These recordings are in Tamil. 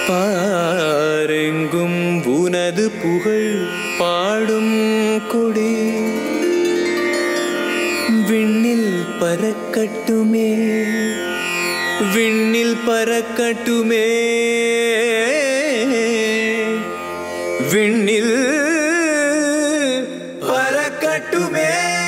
பாரெங்கும் உனது புகழ் பாடும் கொடி விண்ணில் பறக்கட்டுமே விண்ணில் பறக்கட்டுமே விண்ணில் பறக்கட்டுமே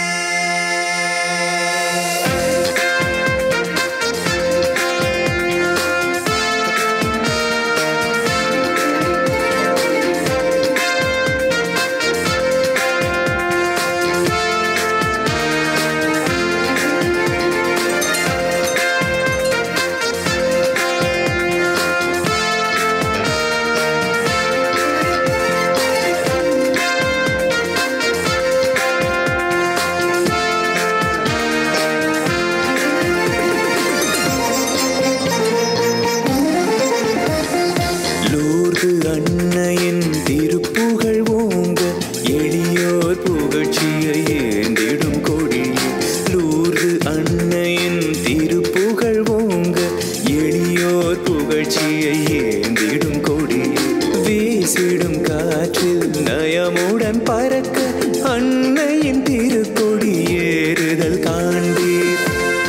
லூர்து அன்னையின் திருப்புகழ் ஓங்க எளியோர் புகழ்ச்சியை ஏந்திடும் கொடி லூர்து அன்னையின் திருப்புகழ் ஓங்க எளியோர் புகழ்ச்சியை ஏந்திடும் கொடி வீசிடும் காற்றில் நயமுடன் பறக்க அன்னையின் திருக்கொடி ஏறுதல் காண்பீர்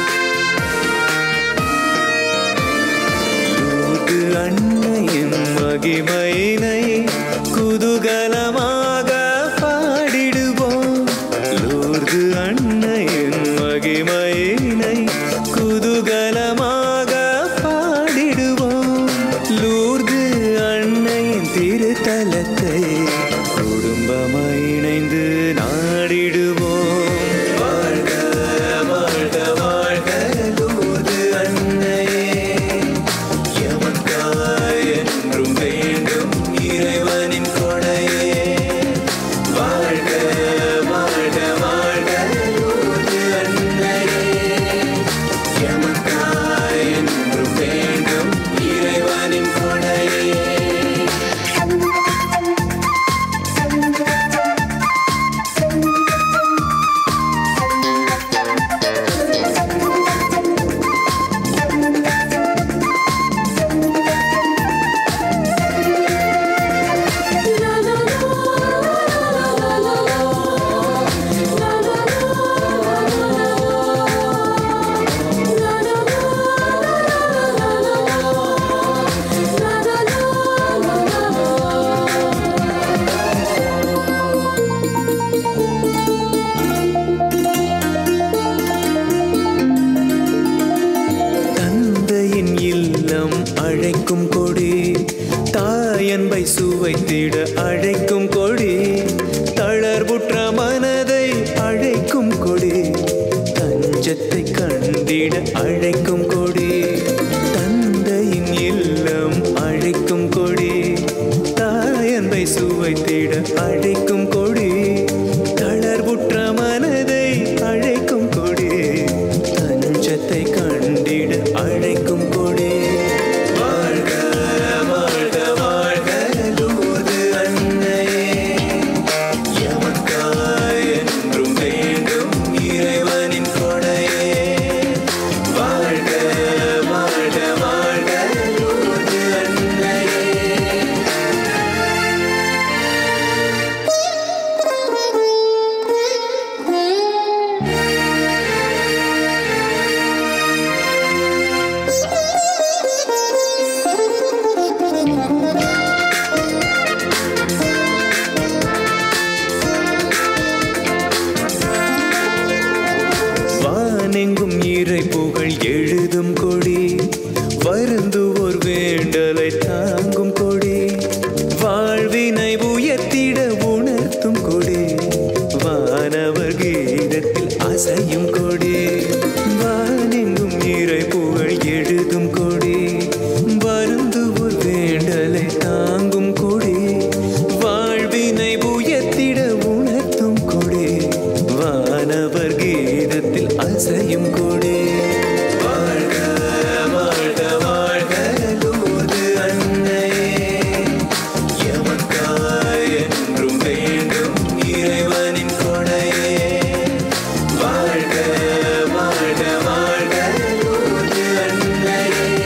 லூர்து அன்னையின் மகிமையினை குதூகலமாக பாடிடுவோம் லூர்து அன்னையின் மகிமையினை குதூகலமாக பாடிடுவோம் லூர்து அன்னையின் திருத்தலத்தை குடும்பமாய் இணைந்து நாடிடுவோம் வாழ்க வாழ்க வாழ்க லூர்து அன்னையே எமக்காய் என்றும் வேண்டும் இறைவனின் கொடையே வாழ்க வாழ்க வாழ்க லூர்து அன்னையே எமக்காய் என்றும் வேண்டும் இறைவனின் கொடையே தந்தையின் இல்லம் அழைக்கும் கொடி தாயன்பை சுவைத்திட அழைக்கும் கொடி தளர்வுற்ற மனதை அழைக்கும் கொடி தஞ்சத்தை கண்டிட அழைக்கும் கொடி தந்தையின் இல்லம் அழைக்கும் கொடி தாயன்பை சுவைத்திட அழைக்கும் கொடி தளர்வுற்ற மனதை அழைக்கும் கொடி தஞ்சத்தை கண்டிட அழைக்கும் கொடி வாழ்க வாழ்க வாழ்க லூர்து அன்னையே எமக்காய் என்றும் வேண்டும் இறைவனின் கொடையே வாழ்க வாழ்க வாழ்க லூர்து அன்னையே வானெங்கும் இறை புகழ் எழுதும் கொடி வருந்துவோர் வேண்டலை தாங்கும் கொடி வாழ்வினை உயர்த்திட உணர்த்தும் கொடி வானவர் கீதத்தில் அசையும் கொடி வானெங்கும் இறை புகழ் எழுதும் கொடி வருந்துவோர் வேண்டலை தாங்கும் கொடி வாழ்வினை உயர்த்திட உணர்த்தும் கொடி வானவர் கீதத்தில் அசையும் கொடி வாழ்க வாழ்க வாழ்க லூர்து அன்னையே எமக்காய் என்றும் வேண்டும் இறைவனின் கொடையே வாழ்க வாழ்க வாழ்க லூர்து அன்னையே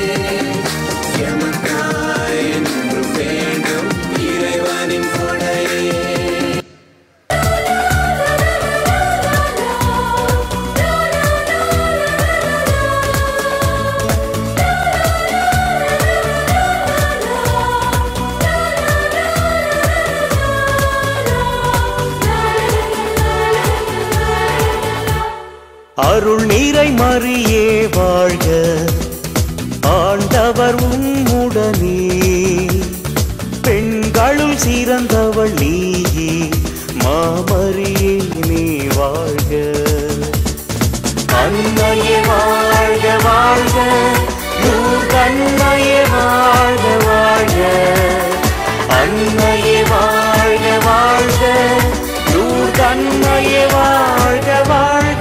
அருள் நீரை மறியே வாழ்க ஆண்டவர் உம்முடனே பெண்களுள் சிறந்தவள் நீயே மாமரியே நீ வாழ்க அன்னையே வாழ்க வாழ்க அன்னையே வாழ்க வாழ்க அன்னையே வாழ்க வாழ்க அன்னையே வாழ்க வாழ்க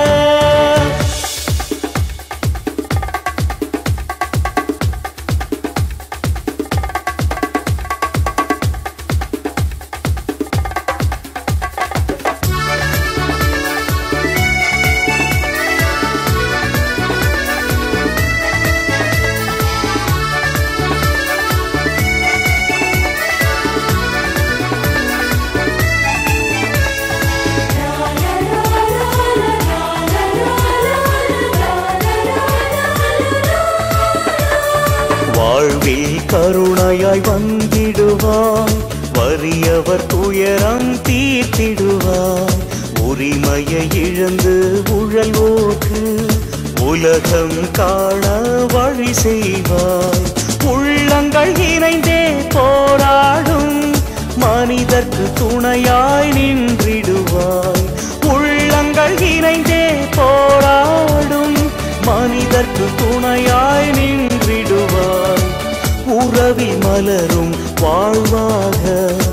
வாழ்வில் கருணையாய் வந்திடுவாய் வறியவர் துயரம் தீர்த்திடுவாய் உரிமையை இழந்து உழல்வோர்க்கு உலகம் காண வழி செய்வாய் உள்ளங்கள் இணைந்தே போராடும் மனிதர்க்கு துணையாய் நின்றிடுவாய் உள்ளங்கள் இணைந்தே போராடும் மனிதர்க்கு துணையாய் நின்றிடுவாய் உறவில் மலரும் வாழ்வாக